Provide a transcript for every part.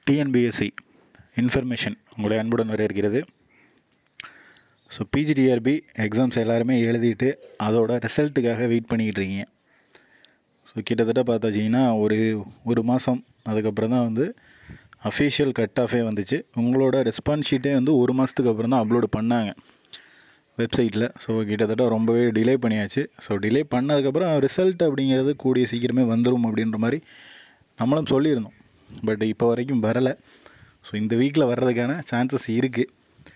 TNPSC information உங்களை அன்புடன் வரவேற்கிறது ஸோ பிஜிடிஆர்பி எக்ஸாம்ஸ் எல்லாருமே எழுதிட்டு அதோட ரிசல்ட்டுக்காக வெயிட் பண்ணிக்கிட்டு இருக்கீங்க ஸோ கிட்டத்தட்ட பார்த்தாச்சிங்கன்னா ஒரு ஒரு மாதம் அதுக்கப்புறம் தான் வந்து அஃபீஷியல் கட் ஆஃபே வந்துச்சு உங்களோட ரெஸ்பான்ஸ் ஷீட்டே வந்து ஒரு மாதத்துக்கு அப்புறம் தான் அப்லோடு பண்ணாங்க வெப்சைட்டில் ஸோ கிட்டத்தட்ட ரொம்பவே டிலே பண்ணியாச்சு ஸோ டிலே பண்ணதுக்கப்புறம் ரிசல்ட் அப்படிங்கிறது கூடிய சீக்கிரமே வந்துடும் அப்படின்ற மாதிரி நம்மளும் சொல்லியிருந்தோம் பட் இப்போ வரைக்கும் வரலை ஸோ இந்த வீக்கில் வர்றதுக்கான சான்சஸ் இருக்குது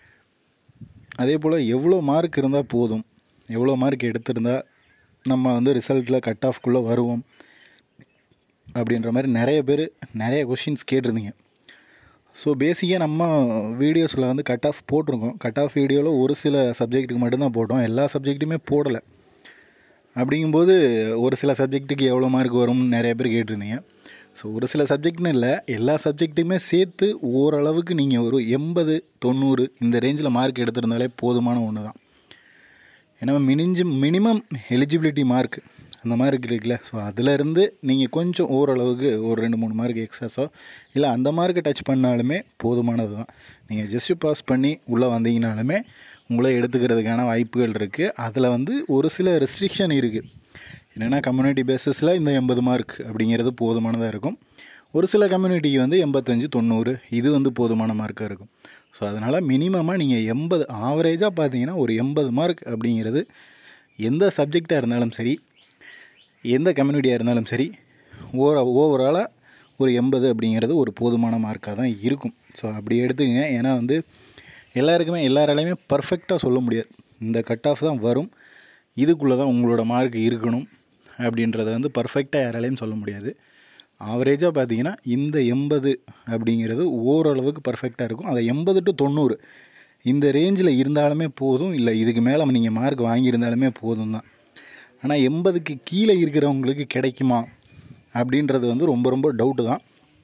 அதே போல் எவ்வளோ மார்க் இருந்தால் போதும் எவ்வளோ மார்க் எடுத்திருந்தால் நம்ம வந்து ரிசல்ட்டில் கட் ஆஃப்குள்ளே வருவோம் அப்படின்ற மாதிரி நிறைய பேர் நிறைய கொஷின்ஸ் கேட்டிருந்தீங்க ஸோ பேசிக்காக நம்ம வீடியோஸில் வந்து கட் ஆஃப் போட்டிருக்கோம் கட் ஆஃப் வீடியோவில் ஒரு சில சப்ஜெக்ட்டுக்கு மட்டும்தான் போட்டோம் எல்லா சப்ஜெக்ட்டுமே போடலை அப்படிங்கும்போது ஒரு சில சப்ஜெக்ட்டுக்கு எவ்வளோ மார்க் வரும்னு நிறைய பேர் கேட்டிருந்தீங்க ஸோ ஒரு சில சப்ஜெக்ட்னு இல்லை எல்லா சப்ஜெக்ட்டுமே சேர்த்து ஓரளவுக்கு நீங்கள் ஒரு எண்பது தொண்ணூறு இந்த ரேஞ்சில் மார்க் எடுத்திருந்தாலே போதுமான ஒன்று தான் ஏன்னா மினிஞ்சு மினிமம் எலிஜிபிலிட்டி மார்க் அந்த மார்க் இருக்குல்ல ஸோ அதிலேருந்து நீங்கள் கொஞ்சம் ஓரளவுக்கு ஒரு ரெண்டு மூணு மார்க் எக்ஸஸோ இல்லை அந்த மார்க்கை டச் பண்ணாலுமே போதுமானது தான் நீங்கள் ஜஸ்ட்டு பாஸ் பண்ணி உள்ளே வந்தீங்கனாலுமே உங்களை எடுத்துக்கிறதுக்கான வாய்ப்புகள் இருக்குது அதில் வந்து ஒரு சில ரெஸ்ட்ரிக்ஷன் இருக்குது என்னென்னா கம்யூனிட்டி பேஸஸில் இந்த எண்பது மார்க் அப்படிங்கிறது போதுமானதாக இருக்கும் ஒரு சில கம்யூனிட்டிக்கு வந்து எண்பத்தஞ்சு தொண்ணூறு இது வந்து போதுமான மார்க்காக இருக்கும் ஸோ அதனால் மினிமமாக நீங்கள் எண்பது ஆவரேஜாக பார்த்தீங்கன்னா ஒரு எண்பது மார்க் அப்படிங்கிறது எந்த சப்ஜெக்டாக இருந்தாலும் சரி எந்த கம்யூனிட்டியாக இருந்தாலும் சரி ஓவர் ஓவராலாக ஒரு எண்பது அப்படிங்கிறது ஒரு போதுமான மார்க்காக தான் இருக்கும் ஸோ அப்படி எடுத்துக்கங்க ஏன்னா வந்து எல்லாருக்குமே எல்லாராலையுமே பர்ஃபெக்டாக சொல்ல முடியாது இந்த கட் ஆஃப் தான் வரும் இதுக்குள்ளே தான் உங்களோட மார்க் இருக்கணும் அப்படின்றத வந்து பர்ஃபெக்டாக யாராலையும் சொல்ல முடியாது ஆவரேஜாக பார்த்தீங்கன்னா இந்த எண்பது அப்படிங்கிறது ஓரளவுக்கு பர்ஃபெக்டாக இருக்கும் அதை எண்பது டு தொண்ணூறு இந்த ரேஞ்சில் இருந்தாலுமே போதும் இல்லை இதுக்கு மேலே நீங்கள் மார்க் வாங்கியிருந்தாலுமே போதும் தான் ஆனால் எண்பதுக்கு கீழே இருக்கிறவங்களுக்கு கிடைக்குமா அப்படின்றது வந்து ரொம்ப ரொம்ப டவுட்டு தான்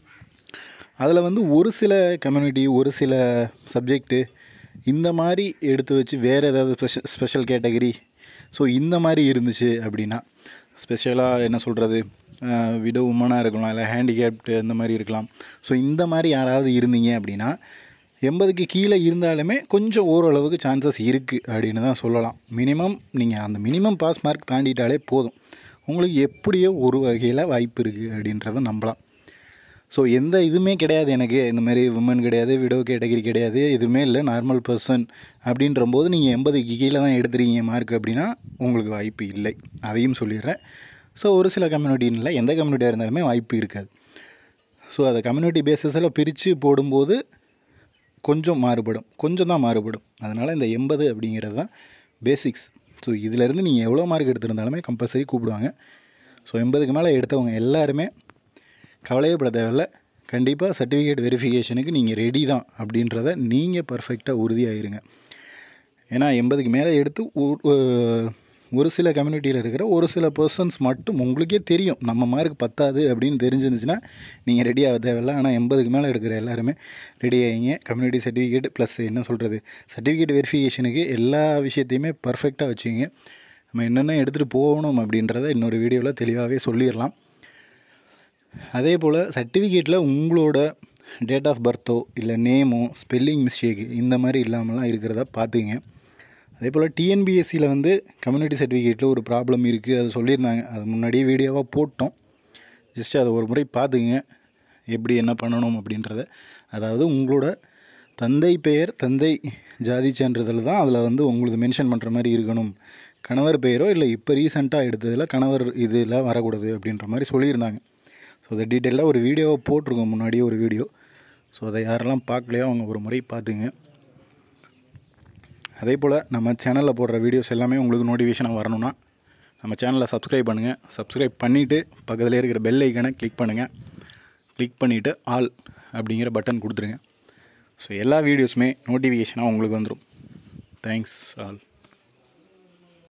அதில் வந்து ஒரு சில கம்யூனிட்டி ஒரு சில சப்ஜெக்ட்டு இந்த மாதிரி எடுத்து வச்சு வேறு ஏதாவது ஸ்பெஷல் ஸ்பெஷல் கேட்டகரி ஸோ இந்த மாதிரி இருந்துச்சு அப்படின்னா ஸ்பெஷலாக என்ன சொல்கிறது விடோ உமனாக இருக்கலாம் இல்லை ஹேண்டிகேப்டு இந்த மாதிரி இருக்கலாம் ஸோ இந்த மாதிரி யாராவது இருந்தீங்க அப்படின்னா எண்பதுக்கு கீழே இருந்தாலுமே கொஞ்சம் ஓரளவுக்கு சான்சஸ் இருக்குது அப்படின்னு தான் சொல்லலாம் மினிமம் நீங்கள் அந்த மினிமம் பாஸ் மார்க் தாண்டிட்டாலே போதும் உங்களுக்கு எப்படியோ ஒரு வகையில் வாய்ப்பு இருக்குது அப்படின்றத நம்பலாம் ஸோ எந்த இதுவுமே கிடையாது எனக்கு இந்த மாதிரி உமன் கிடையாது விடோ கேட்டகரி கிடையாது எதுவுமே இல்லை நார்மல் பர்சன் அப்படின்ற போது நீங்கள் எண்பதுக்கு கீழே தான் எடுத்துருக்கீங்க மார்க் அப்படின்னா உங்களுக்கு வாய்ப்பு இல்லை அதையும் சொல்லிடுறேன் ஸோ ஒரு சில கம்யூனிட்டின்ல எந்த கம்யூனிட்டியாக இருந்தாலுமே வாய்ப்பு இருக்காது ஸோ அதை கம்யூனிட்டி பேஸஸில் பிரித்து போடும்போது கொஞ்சம் மாறுபடும் கொஞ்சம் தான் மாறுபடும் அதனால் இந்த எண்பது அப்படிங்கிறது தான் பேசிக்ஸ் ஸோ இதிலேருந்து நீங்கள் எவ்வளோ மார்க் எடுத்திருந்தாலுமே கம்பல்சரி கூப்பிடுவாங்க ஸோ எண்பதுக்கு மேலே எடுத்தவங்க எல்லாருமே கவலையப்பட தேவையில்ல கண்டிப்பாக சர்டிஃபிகேட் வெரிஃபிகேஷனுக்கு நீங்கள் ரெடி தான் அப்படின்றத நீங்கள் பர்ஃபெக்டாக உறுதியாயிருங்க ஏன்னா எண்பதுக்கு மேலே எடுத்து ஒரு சில கம்யூனிட்டியில் இருக்கிற ஒரு சில பர்சன்ஸ் மட்டும் உங்களுக்கே தெரியும் நம்ம மார்க் பத்தாது அப்படின்னு தெரிஞ்சிருந்துச்சுன்னா நீங்கள் ரெடி ஆக தேவையில்ல ஆனால் எண்பதுக்கு மேலே எடுக்கிற எல்லாருமே ரெடி ஆகிங்க கம்யூனிட்டி சர்டிஃபிகேட் ப்ளஸ் என்ன சொல்கிறது சர்டிஃபிகேட் வெரிஃபிகேஷனுக்கு எல்லா விஷயத்தையுமே பர்ஃபெக்டாக வச்சுங்க நம்ம என்னென்ன எடுத்துகிட்டு போகணும் அப்படின்றத இன்னொரு வீடியோவில் தெளிவாகவே சொல்லிடலாம் அதே போல் சர்டிஃபிகேட்டில் உங்களோட டேட் ஆஃப் பர்த்தோ இல்லை நேமோ ஸ்பெல்லிங் மிஸ்டேக்கு இந்த மாதிரி இல்லாமலாம் இருக்கிறத பார்த்துங்க அதே போல் டிஎன்பிஎஸ்சியில் வந்து கம்யூனிட்டி சர்டிஃபிகேட்டில் ஒரு ப்ராப்ளம் இருக்குது அது சொல்லியிருந்தாங்க அது முன்னாடியே வீடியோவாக போட்டோம் ஜஸ்ட் அதை ஒரு முறை பார்த்துங்க எப்படி என்ன பண்ணணும் அப்படின்றத அதாவது உங்களோட தந்தை பெயர் தந்தை ஜாதி சான்றிதழ் தான் அதில் வந்து உங்களுக்கு மென்ஷன் பண்ணுற மாதிரி இருக்கணும் கணவர் பெயரோ இல்லை இப்போ ரீசெண்டாக எடுத்ததில் கணவர் இதில் வரக்கூடாது அப்படின்ற மாதிரி சொல்லியிருந்தாங்க ஸோ அதை டீட்டெயிலாக ஒரு வீடியோவை போட்டிருக்கோம் முன்னாடியே ஒரு வீடியோ ஸோ அதை யாரெல்லாம் பார்க்கலையோ அவங்க ஒரு முறை பார்த்துங்க அதே போல் நம்ம சேனலில் போடுற வீடியோஸ் எல்லாமே உங்களுக்கு நோட்டிஃபிகேஷனாக வரணும்னா நம்ம சேனலை சப்ஸ்கிரைப் பண்ணுங்கள் சப்ஸ்கிரைப் பண்ணிவிட்டு பக்கத்தில் இருக்கிற பெல் ஐக்கனை கிளிக் பண்ணுங்கள் கிளிக் பண்ணிவிட்டு ஆல் அப்படிங்கிற பட்டன் கொடுத்துருங்க ஸோ எல்லா வீடியோஸுமே நோட்டிஃபிகேஷனாக உங்களுக்கு வந்துடும் தேங்க்ஸ் ஆல்